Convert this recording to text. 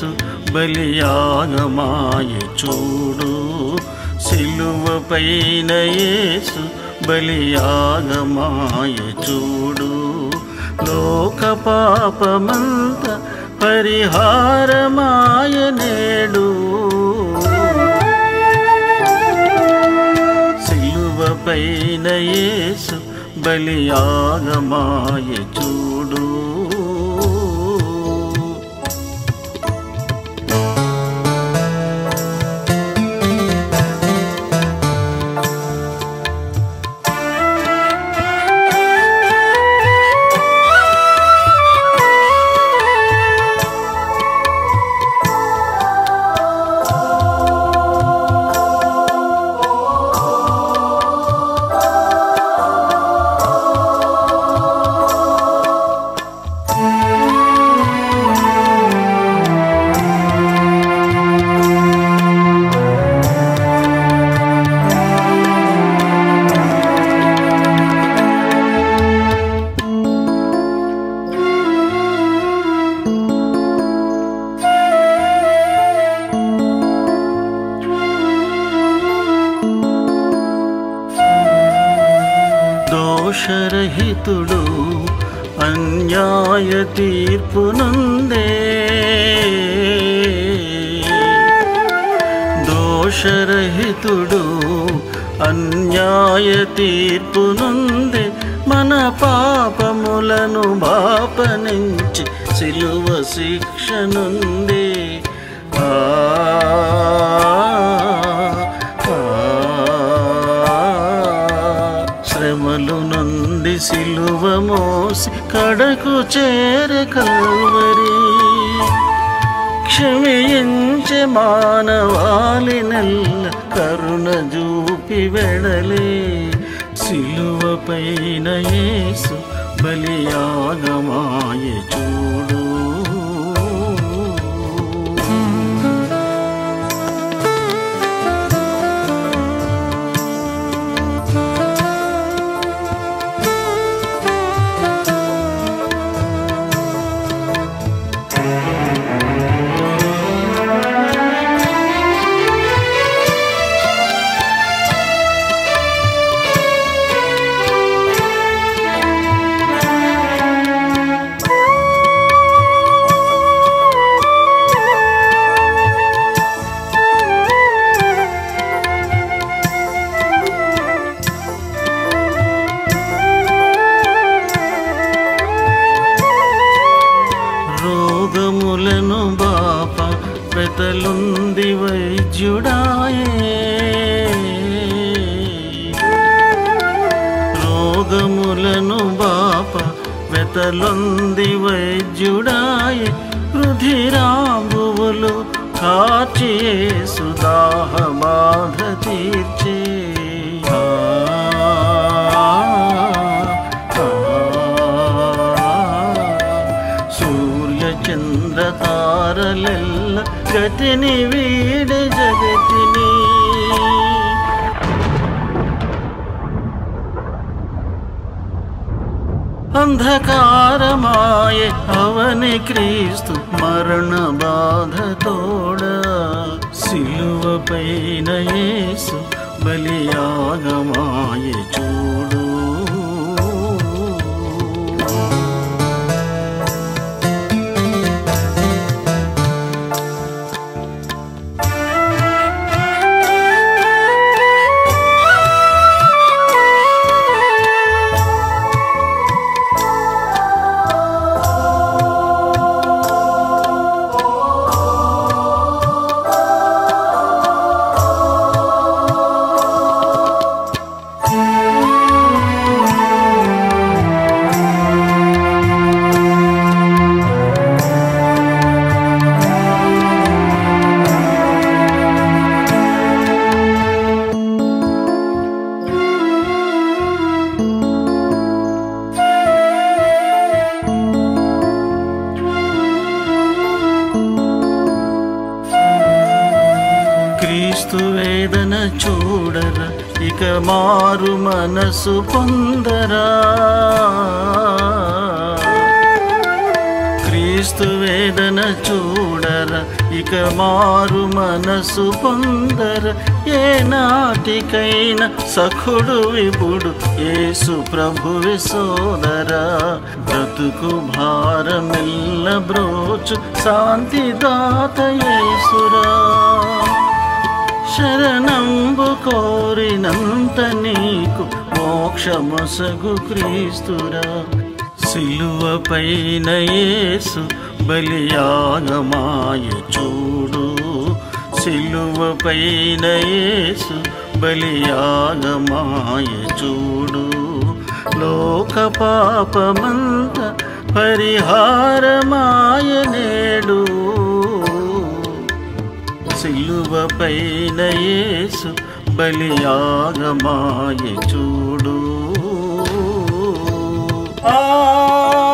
యేసు బలియాగమాయ చూడు సిలువ పైన యేసు బలియాగమాయ చూడు లోక పాపమంత పరిహారమాయ నేడు సిలువ పైన యేసు బలియాగమాయ చూడు దోషరహితుడు అన్యాయ తీర్పునుందే దోషరహితుడు అన్యాయ తీర్పునుందే మన పాపములను బాపనించి సిలువ శిక్షనుంది ఆ శ్రమలు నుండి సిలువ మోసి కడకు చేర కల్వరి క్షమించే మానవాళి నెల్ల కరుణ చూపి వెడలే సిలువ పైన యేసు బలియాగమాయ చూడు రోగములను బాప వెతలుంది వైద్యుడాయే రోగములను బాప వెతలుంది వైద్యుడాయే రుధిరాంబువులు కాచే సుదాహ బాధ తీర్చే ఆ, ఆ, సూర్య చంద్ర తారలెల్ల గతిని వీడ జగతిని అంధకారమాయ అవని క్రీస్తు మరణ బాధతోడ సిలువ పైన యేసు బలియాగమాయ చూడు క్రీస్తు వేదన చూడరా ఇక మారు మనసు పొందరా క్రీస్తు వేదన చూడరా చూడర ఇక మారు మనసు పొందర ఏ నాటికైనా సఖుడు విపుడు యేసు ప్రభువి సోదరా బ్రతుకు భారమెల్ల బ్రోచు శాంతిదాత యేసురా శరణంబు కోరినంత నీకు మోక్షమొసగు క్రీస్తురా సిలువ పైన యేసు బలియాగమాయ చూడు సిలువ పైన యేసు బలియాగమాయ చూడు లోక పాపమంత పరిహారమాయ నేడు సిలువ పైన యేసు బలియాగమాయ చూడు ఆ